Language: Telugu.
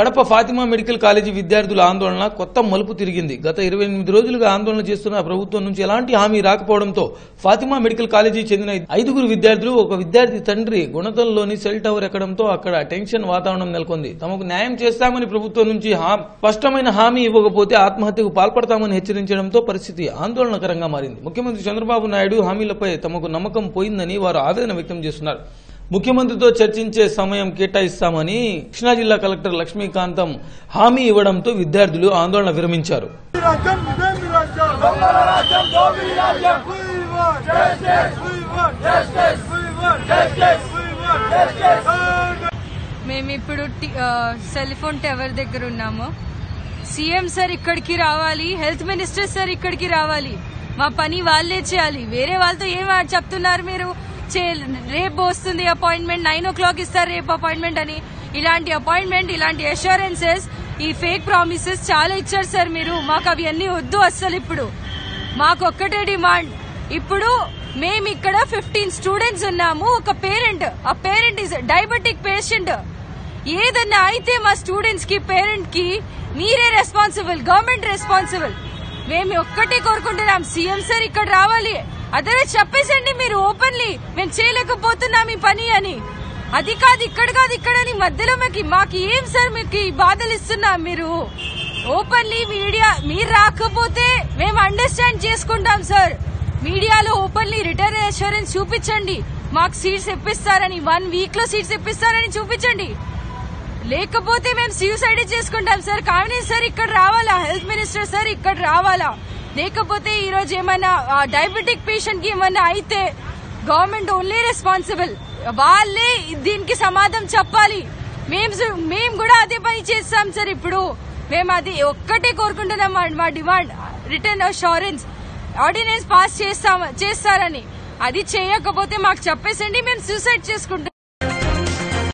కడప ఫాతిమా మెడికల్ కాలేజీ విద్యార్థుల ఆందోళన కొత్త మలుపు తిరిగింది గత ఇరవై ఎనిమిది రోజులుగా ఆందోళన చేస్తున్న ప్రభుత్వం నుంచి ఎలాంటి హామీ రాకపోవడంతో ఫాతిమా మెడికల్ కాలేజీ చెందిన ఐదుగురు విద్యార్థులు ఒక విద్యార్థి తండ్రి గుణతంలోని సెల్ టవర్ ఎక్కడంతో అక్కడ టెన్షన్ వాతావరణం నెలకొంది తమకు న్యాయం చేస్తామని ప్రభుత్వం నుంచి హా- స్పష్టమైన హామీ ఇవ్వకపోతే ఆత్మహత్యకు పాల్పడతామని హెచ్చరించడంతో పరిస్థితి ఆందోళనకరంగా మారింది ముఖ్యమంత్రి చంద్రబాబు నాయుడు హామీలపై తమకు నమ్మకం పోయిందని వారు ఆవేదన వ్యక్తం చేస్తున్నారు ముఖ్యమంత్రితో చర్చించే సమయం కేటాయిస్తామని కృష్ణా జిల్లా కలెక్టర్ లక్ష్మీకాంతం హామీ ఇవ్వడంతో విద్యార్థులు ఆందోళన విరమించారు రాజ్యం ఇదేమి రాజ్యం దొంగల రాజ్యం దోపిడీ రాజ్యం We want justice. We want justice. We want justice. We want justice. మేము ఇప్పుడు టి- ఆ, సెల్ ఫోన్ టవర్ దగ్గర ఉన్నాము సీఎం సార్ ఇక్కడికి రావాలి హెల్త్ మినిస్టర్ సార్ ఇక్కడికి రావాలి మా పని వాళ్ళే చేయాలి వేరే వాళ్ళతో ఏం ఆ- చెప్తున్నారు మీరు చే- రేపు వస్తుంది అపాయింట్మెంట్ నైన్ ఓ క్లాక్ ఇస్తారు రేపు అపాయింట్మెంట్ అని ఇలాంటి అపాయింట్మెంట్ ఇలాంటి అష్యూరెన్సెస్ ఈ ఫేక్ ప్రామిసెస్ చాలా ఇచ్చారు సార్ మీరు మాకు అవి అన్ని వద్దు అస్సలు ఇప్పుడు మాకు ఒక్కటే డిమాండ్ ఇప్పుడు మేము ఇక్కడ ఫిఫ్టీన్ స్టూడెంట్స్ ఉన్నాము ఒక పేరెంట్ ఆ పేరెంట్ ఇస్ డయాబెటిక్ పేషెంట్ ఏదన్నా అయితే మా స్టూడెంట్స్ కి పేరెంట్ కి మీరే రెస్పాన్సిబుల్ గవర్నమెంట్ రెస్పాన్సిబుల్ మేము ఒక్కటే కోరుకుంటున్నాం సీఎం సార్ ఇక్కడ రావాలి అదే చెప్పేసండి మీరు ఓపెన్లీ మేము చేయలేకపోతున్నాం ఈ పని అని అది కాదు ఇక్కడ కాదు ఇక్కడ అని మధ్యలో మాకు మాకు ఏం సార్ మీకు ఈ బాధలు ఇస్తున్నా మీరు ఓపెన్లీ మీడియా మీరు రాకపోతే మేము అండర్స్టాండ్ చేసుకుంటాం సార్ మీడియాలో ఓపెన్లీ రిటర్న్ అష్యూరెన్స్ చూపించండి మాకు సీట్స్ ఇప్పిస్తారని వన్ వీక్ లో సీట్స్ ఇప్పిస్తారని చూపించండి లేకపోతే మేము సూసైడ్ చేసుకుంటాం సార్ కానీ సార్ ఇక్కడ రావాలా హెల్త్ మినిస్టర్ సార్ ఇక్కడ రావాలా లేకపోతే ఈ రోజు ఏమైనా డయాబెటిక్ పేషెంట్ కి ఏమైనా అయితే గవర్నమెంట్ ఓన్లీ రెస్పాన్సిబుల్ వాళ్ళే దీనికి సమాధానం చెప్పాలి మేము సు- మేము కూడా అదే పని చేస్తాం సార్ ఇప్పుడు మేము అది ఒక్కటే కోరుకుంటున్నాం మా- మా demand return assurance ordinance pass చేస్తాం చేస్తారని అది చేయకపోతే మాకు చెప్పేసండి మేము సూసైడ్ చేసుకుంటాం